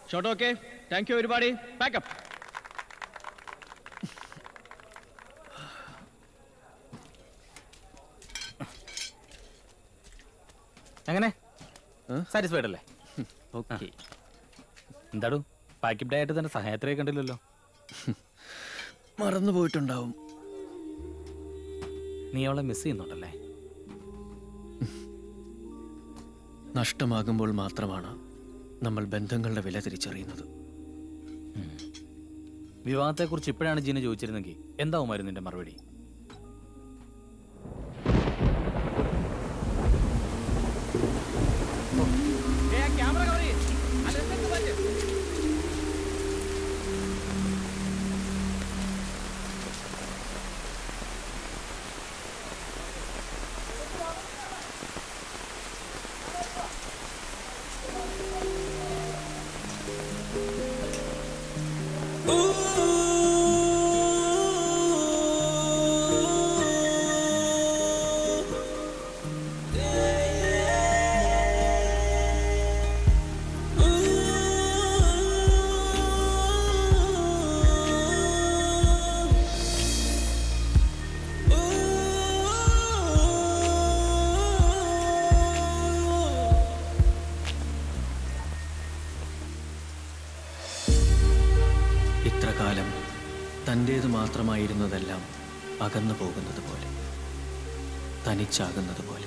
shot okay thank you ഒരുപാടി pack up എങ്ങനെ satisfied അല്ലേ ഓക്കെ എന്താടു പാക്കറ്റ് ആയിട്ട് തന്നെ സഹായത്രയെ കണ്ടില്ലല്ലോ മറന്നു പോയിട്ടുണ്ടാവും നീ അവളെ മിസ് ചെയ്യുന്നുണ്ടല്ലേ നഷ്ടമാകുമ്പോൾ മാത്രമാണ് നമ്മൾ ബന്ധങ്ങളുടെ വില തിരിച്ചറിയുന്നത് വിവാഹത്തെക്കുറിച്ച് ഇപ്പോഴാണ് ജീന ചോദിച്ചിരുന്നെങ്കിൽ എന്താവുമായിരുന്നു നിന്റെ മറുപടി ഇത്ര കാലം തൻ്റേത് മാത്രമായിരുന്നതെല്ലാം അകന്നു പോകുന്നത് പോലെ തനിച്ചാകുന്നത് പോലെ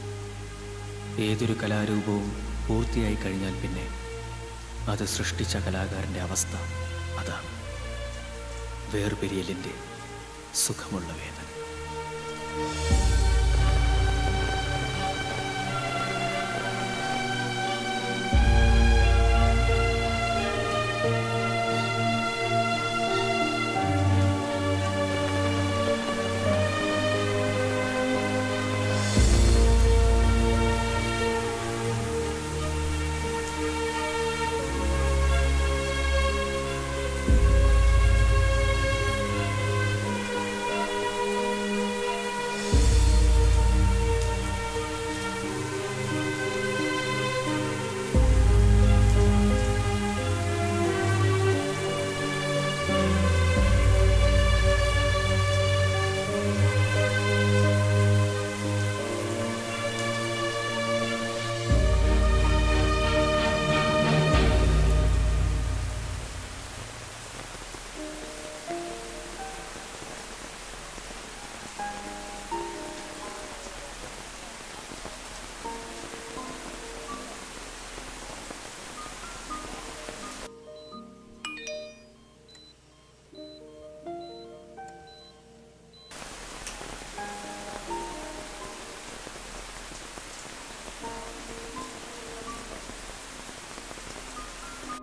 ഏതൊരു കലാരൂപവും പൂർത്തിയായി കഴിഞ്ഞാൽ പിന്നെ അത് സൃഷ്ടിച്ച കലാകാരൻ്റെ അവസ്ഥ അതാണ് വേർപിരിയലിൻ്റെ സുഖമുള്ള വേദന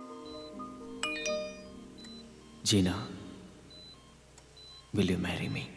Jeena will you marry me